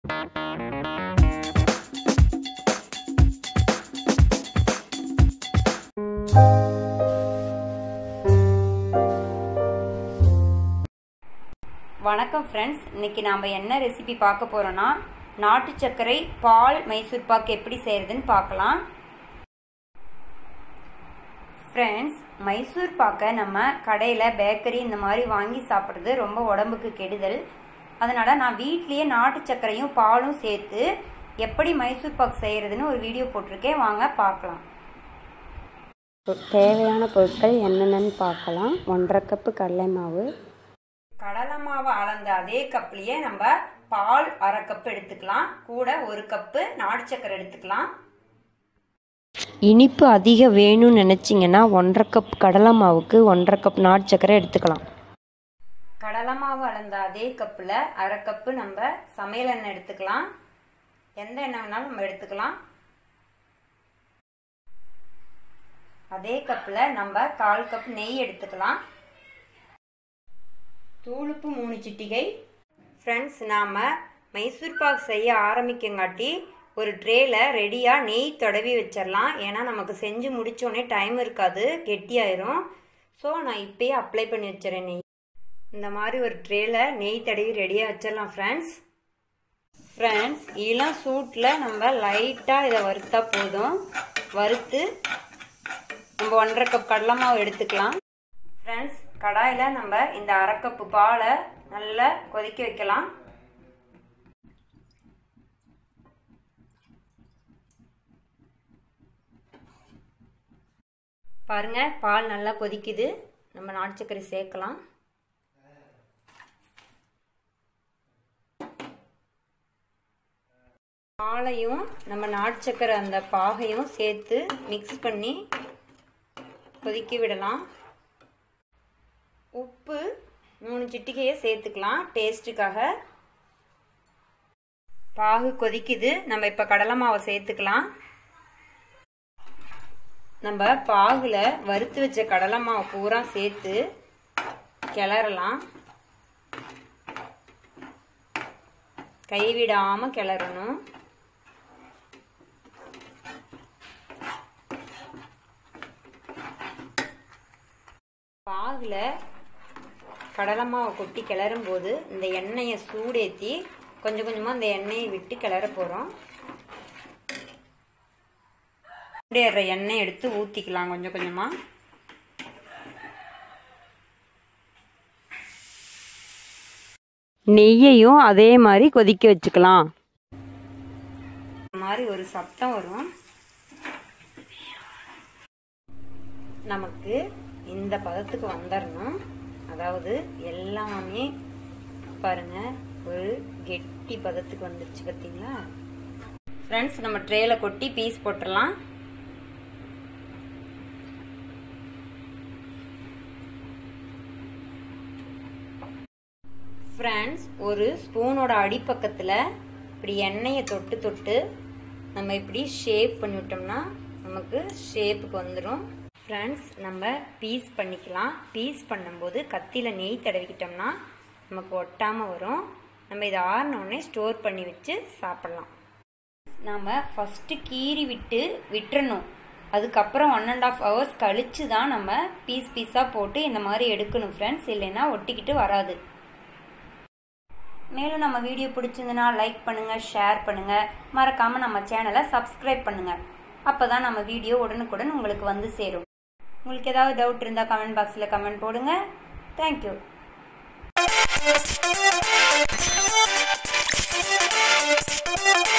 வணக்கம் ஃப்ரெண்ட்ஸ் இன்னைக்கு நாம் என்ன ரெசிபி பார்க்க போகிறோன்னா நாட்டு சர்க்கரை பால் மைசூர் பாக்கு எப்படி செய்கிறதுன்னு பார்க்கலாம் ஃப்ரெண்ட்ஸ் மைசூர் பாக்கை நம்ம கடையில் பேக்கரி இந்த மாதிரி வாங்கி சாப்பிட்றது ரொம்ப உடம்புக்கு கெடுதல் அதனால் நான் வீட்லேயே நாட்டு சர்க்கரையும் பாலும் சேர்த்து எப்படி மைசூர் பாக் செய்கிறதுன்னு ஒரு வீடியோ போட்டிருக்கேன் வாங்க பார்க்கலாம் தேவையான பொருட்கள் என்னென்னு பார்க்கலாம் ஒன்றரை கப்பு கடலை மாவு கடலை மாவு அளந்த அதே கப்லேயே நம்ம பால் அரை கப் எடுத்துக்கலாம் கூட ஒரு கப்பு நாட்டு சர்க்கரை எடுத்துக்கலாம் இனிப்பு அதிகம் வேணும்னு நினச்சிங்கன்னா ஒன்றரை கப் கடலை மாவுக்கு ஒன்றரை கப் நாட்டு சர்க்கரை எடுத்துக்கலாம் கடலை மாவு அளந்த அதே கப்பில் அரை கப்பு நம்ம சமையல் எண்ணெய் எடுத்துக்கலாம் எந்த எண்ணெய் வேணாலும் நம்ம எடுத்துக்கலாம் அதே கப்பில் நம்ம கால் கப் நெய் எடுத்துக்கலாம் தூளுப்பு மூணு சிட்டிகை ஃப்ரெண்ட்ஸ் நாம் மைசூர் பாக் செய்ய ஆரம்பிக்கங்காட்டி ஒரு ட்ரேல ரெடியாக நெய் தடவி வச்சிடலாம் ஏன்னா நமக்கு செஞ்சு முடித்தோடனே டைம் இருக்காது கெட்டியாயிரும் ஸோ நான் இப்பயே அப்ளை பண்ணி வச்சுறேன் நெய் இந்த மாதிரி ஒரு ட்ரேல நெய் தடவி ரெடியாக வச்சிடலாம் ஃப்ரெண்ட்ஸ் ஃப்ரெண்ட்ஸ் இளம் சூட்டில் நம்ம லைட்டாக இதை வறுத்தா போதும் வறுத்து நம்ம ஒன்றரை கப் கடலை மாவு எடுத்துக்கலாம் ஃப்ரெண்ட்ஸ் கடாயில் நம்ம இந்த அரை கப்பு பாலை நல்லா கொதிக்க வைக்கலாம் பாருங்க பால் நல்லா கொதிக்குது நம்ம நாட்டு சர்க்கரை சேர்க்கலாம் பாலையும் நம்ம நாட்டு சர்க்கரை அந்த பாகையும் சேர்த்து மிக்ஸ் பண்ணி கொதிக்க விடலாம் உப்பு மூணு சிட்டிகையை சேர்த்துக்கலாம் டேஸ்ட்டுக்காக பாகு கொதிக்குது நம்ம இப்போ கடலை மாவை சேர்த்துக்கலாம் நம்ம பாகுல வறுத்து வச்ச கடலை மாவு பூரா சேர்த்து கிளறலாம் கைவிடாமல் கிளறணும் பாகில் கடலை மாவை கொட்டி கிளறும் போது இந்த எண்ணெயை சூடேற்றி கொஞ்சம் கொஞ்சமாக அந்த எண்ணெயை விட்டு கிளற போகிறோம் சூடேற எண்ணெய் எடுத்து ஊற்றிக்கலாம் கொஞ்சம் கொஞ்சமாக நெய்யையும் அதே மாதிரி கொதிக்க வச்சுக்கலாம் இந்த மாதிரி ஒரு சத்தம் வரும் நமக்கு இந்த பதத்துக்கு வந்துடணும் அதாவது எல்லாமே பாருங்க ஒரு கெட்டி பதத்துக்கு வந்துருச்சு பார்த்தீங்களா ஃப்ரெண்ட்ஸ் நம்ம ட்ரேல கொட்டி பீஸ் போட்டுடலாம் ஃப்ரெண்ட்ஸ் ஒரு ஸ்பூனோட அடிப்பக்கத்தில் இப்படி எண்ணெயை தொட்டு தொட்டு நம்ம இப்படி ஷேப் பண்ணிவிட்டோம்னா நமக்கு ஷேப்புக்கு வந்துடும் ஃப்ரெண்ட்ஸ் நம்ம பீஸ் பண்ணிக்கலாம் பீஸ் பண்ணும்போது கத்தியில் நெய் தடவிக்கிட்டோம்னா நமக்கு ஒட்டாமல் வரும் நம்ம இதை ஆறினோடனே ஸ்டோர் பண்ணி வச்சு சாப்பிட்லாம் நாம் ஃபஸ்ட்டு கீறி விட்டு விட்டுறணும் அதுக்கப்புறம் ஒன் அண்ட் ஆஃப் ஹவர்ஸ் கழித்து தான் நம்ம பீஸ் பீஸாக போட்டு இந்த மாதிரி எடுக்கணும் ஃப்ரெண்ட்ஸ் இல்லைன்னா ஒட்டிக்கிட்டு வராது மேலும் நம்ம வீடியோ பிடிச்சிருந்தனா லைக் பண்ணுங்கள் ஷேர் பண்ணுங்கள் மறக்காமல் நம்ம சேனலை சப்ஸ்கிரைப் பண்ணுங்கள் அப்போ தான் நம்ம வீடியோ உடனுக்குடன் உங்களுக்கு வந்து சேரும் உங்களுக்கு ஏதாவது டவுட் இருந்தால் கமெண்ட் பாக்ஸில் கமெண்ட் போடுங்க தேங்க்யூ Thank you.